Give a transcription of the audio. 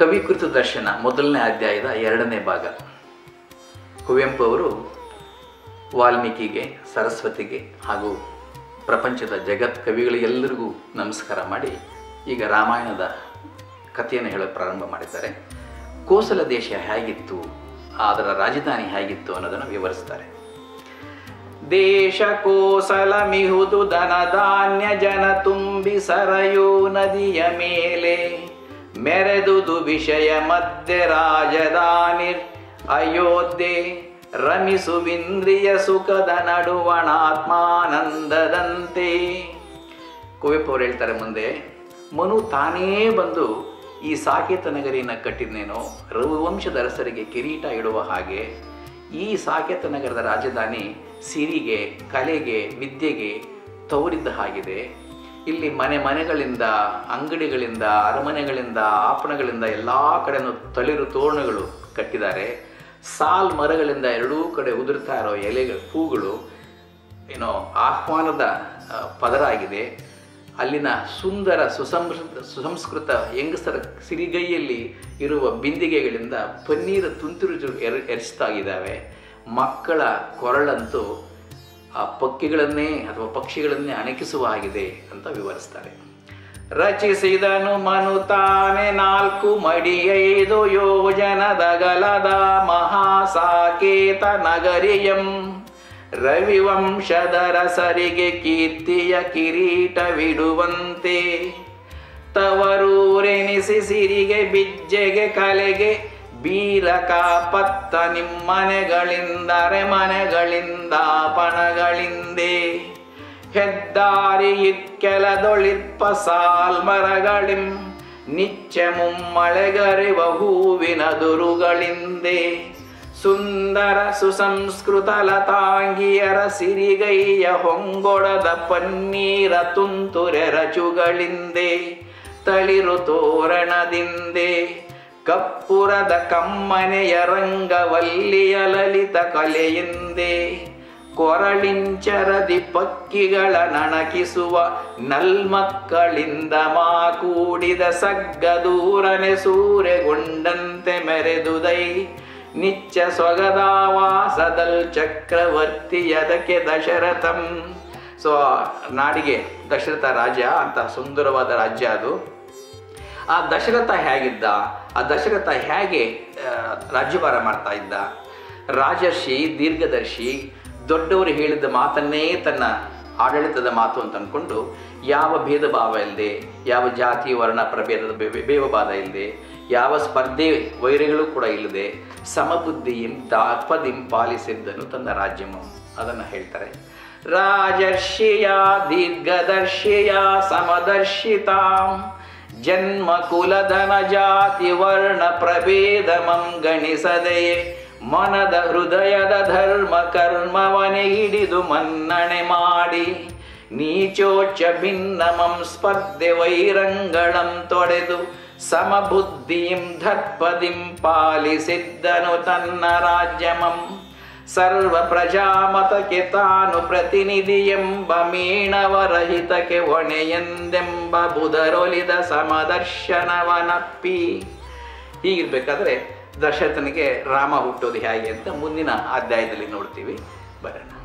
ಕವಿಕೃತ ದರ್ಶನ ಮೊದಲನೇ ಅಧ್ಯಾಯದ ಎರಡನೇ ಭಾಗ ಕುವೆಂಪು ಅವರು ವಾಲ್ಮೀಕಿಗೆ ಸರಸ್ವತಿಗೆ ಹಾಗೂ ಪ್ರಪಂಚದ ಜಗತ್ ಕವಿಗಳಿಗೆಲ್ಲರಿಗೂ ನಮಸ್ಕಾರ ಮಾಡಿ ಈಗ ರಾಮಾಯಣದ ಕಥೆಯನ್ನು ಹೇಳೋಕ್ಕೆ ಪ್ರಾರಂಭ ಮಾಡಿದ್ದಾರೆ ಕೋಸಲ ದೇಶ ಹೇಗಿತ್ತು ಅದರ ರಾಜಧಾನಿ ಹೇಗಿತ್ತು ಅನ್ನೋದನ್ನು ವಿವರಿಸ್ತಾರೆ ದೇಶ ಕೋಸಲ ಮಿಹುದು ದನ ಧಾನ್ಯ ಜನ ತುಂಬಿ ಸರಯೂ ನದಿಯ ಮೇಲೆ ಮೆರೆದುದು ವಿಷಯ ಮಧ್ಯೆ ರಾಜಧಾನಿ ಅಯೋಧ್ಯೆ ರಮಿಸುವಿಂದ್ರಿಯ ಸುಖದ ನಡುವಣಾತ್ಮಾನಂದದಂತೆ ಕುವೆಂಪು ಅವರು ಹೇಳ್ತಾರೆ ಮುಂದೆ ಮನು ತಾನೇ ಬಂದು ಈ ಸಾಕೇತ ನಗರಿನ ಕಟ್ಟಿದ್ನೇನೋ ರಘುವಂಶದ ಅರಸರಿಗೆ ಕಿರೀಟ ಇಡುವ ಹಾಗೆ ಈ ಸಾಕೇತ ನಗರದ ರಾಜಧಾನಿ ಸಿರಿಗೆ ಕಲೆಗೆ ವಿದ್ಯೆಗೆ ತವರಿದ್ದ ಹಾಗಿದೆ ಇಲ್ಲಿ ಮನೆ ಮನೆಗಳಿಂದ ಅಂಗಡಿಗಳಿಂದ ಅರಮನೆಗಳಿಂದ ಆಪಣಗಳಿಂದ ಎಲ್ಲ ಕಡೆನೂ ತಳಿರು ತೋರಣಗಳು ಕಟ್ಟಿದ್ದಾರೆ ಸಾಲ್ ಮರಗಳಿಂದ ಎರಡೂ ಕಡೆ ಉದುರ್ತಾ ಇರೋ ಎಲೆಗಳು ಹೂಗಳು ಏನೋ ಆಹ್ವಾನದ ಆ, ಪದರ ಆಗಿದೆ ಅಲ್ಲಿನ ಸುಂದರ ಸುಸಂಸ್ಕೃತ ಸುಸಂಸ್ಕೃತ ಹೆಂಗಸರ ಸಿರಿಗೈಯಲ್ಲಿ ಇರುವ ಬಿಂದಿಗೆಗಳಿಂದ ಪನ್ನೀರ ತುಂತುರು ಎರ ಎರಚ್ತಾ ಇದ್ದಾವೆ ಮಕ್ಕಳ ಕೊರಳಂತೂ ಆ ಪಕ್ಕಿಗಳನ್ನೇ ಅಥವಾ ಪಕ್ಷಿಗಳನ್ನೇ ಅಣಕಿಸುವ ಹಾಗಿದೆ ಅಂತ ವಿವರಿಸ್ತಾರೆ ರಚಿಸಿದನು ಮನು ತಾನೆ ನಾಲ್ಕು ಮಡಿ ಐದು ಯೋಜನದಗಲದ ಮಹಾಸಾಕೇತ ನಗರಿಯಂ ರವಿವಂಶದರ ಸರಿಗೆ ಕೀರ್ತಿಯ ಕಿರೀಟವಿಡುವಂತೆ ತವರೂರೆನಿಸಿ ಸಿರಿಗೆ ಬಿಜ್ಜೆಗೆ ಕಲೆಗೆ ಬೀರಕ ಪತ್ತ ನಿಮ್ಮನೆಗಳಿಂದರೆ ಮನೆಗಳಿಂದ ಪಣಗಳಿಂದೆ ಹೆದ್ದಾರಿ ಇಕ್ಕೆಲದೊಳಿಪ್ಪ ಸಾಲ್ಮರಗಳಿಂ ನಿಚ್ಚ ಮುಮ್ಮಳೆಗರಿವ ಹೂವಿನ ದುರುಗಳಿಂದೆ ಸುಂದರ ಸುಸಂಸ್ಕೃತ ಲತಾಂಗಿಯರ ಸಿರಿಗೈಯ ಹೊಂಗೊಡದ ಪನ್ನೀರ ತುಂತುರೆ ರಚುಗಳಿಂದೆ ತಳಿರು ತೋರಣದಿಂದೆ ಕಪ್ಪುರದ ಕಮ್ಮನೆಯ ರಂಗವಲ್ಲಿಯ ಲಲಿತ ಕಲೆಯಿಂದೆ ಕೊರಳಿಂಚರದಿ ಪಕ್ಕಿಗಳ ನಣಕಿಸುವ ನಲ್ಮಕ್ಕಳಿಂದ ಮಾಕೂಡಿದ ಸಗ್ಗದೂರನೆ ಸೂರೆಗೊಂಡಂತೆ ಮೆರೆದುದೈ ನಿಚ್ಚ ಸೊಗದಾವಾಸದಲ್ ಚಕ್ರವರ್ತಿಯದಕ್ಕೆ ದಶರಥಂ ಸೊ ನಾಡಿಗೆ ದಶರಥ ರಾಜ್ಯ ಅಂತ ಸುಂದರವಾದ ರಾಜ್ಯ ಅದು ಆ ದಶರಥ ಹೇಗಿದ್ದ ಆ ದಶರಥ ಹೇಗೆ ಆ, ರಾಜ್ಯಭಾರ ಮಾಡ್ತಾ ಇದ್ದ ರಾಜರ್ಷಿ ದೀರ್ಘದರ್ಶಿ ದೊಡ್ಡವರು ಹೇಳಿದ ಮಾತನ್ನೇ ತನ್ನ ಆಡಳಿತದ ಮಾತು ಅಂತ ಅಂದ್ಕೊಂಡು ಯಾವ ಭೇದ ಭಾವ ಇಲ್ಲದೆ ಯಾವ ಜಾತಿ ವರ್ಣ ಪ್ರಭೇದದ ಬೇ- ಭೇದಭಾವ ಇಲ್ಲದೆ ಯಾವ ಸ್ಪರ್ಧೆ ವೈರಿಗಳು ಕೂಡ ಇಲ್ಲದೆ ಸಮಬುದ್ಧಿಯಂ ದಾಪದಿಂ ಪಾಲಿಸಿದ್ದನು ತನ್ನ ರಾಜ್ಯಮು ಅದನ್ನು ಹೇಳ್ತಾರೆ ರಾಜರ್ಷಿಯ ದೀರ್ಘದರ್ಶಿಯ ಸಮದರ್ಶಿತಾಂ ಜನ್ಮ ಕುಲಧನ ಜಾತಿ ವರ್ಣ ಪ್ರಭೇದಮಂ ಗಣಿಸದೆಯೇ ಮನದ ಹೃದಯದ ಧರ್ಮ ಕರ್ಮವನೆ ಹಿಡಿದು ಮನ್ನಣೆ ಮಾಡಿ ನೀಚೋಚ್ಚ ಭಿನ್ನಮಂ ಸ್ಪರ್ಧೆ ವೈರಂಗಳಂ ತೊಡೆದು ಸಮಬುದ್ಧಿಂ ದರ್ಪದಿಂ ಪಾಲಿಸಿದ್ದನು ತನ್ನ ರಾಜ್ಯಮಂ ಸರ್ವ ಪ್ರಜಾಮತಕ್ಕೆ ತಾನು ಪ್ರತಿನಿಧಿ ಎಂಬ ಮೀಣವರಹಿತಕ್ಕೆ ಹೊಣೆಯೆಂದೆಂಬ ಬುಧರೊಲಿದ ಸಮದರ್ಶನವನಪ್ಪಿ ಹೀಗಿರ್ಬೇಕಾದ್ರೆ ದಶರಥನಿಗೆ ರಾಮ ಹುಟ್ಟೋದು ಹೇಗೆ ಅಂತ ಮುಂದಿನ ಅಧ್ಯಾಯದಲ್ಲಿ ನೋಡ್ತೀವಿ ಬರೋಣ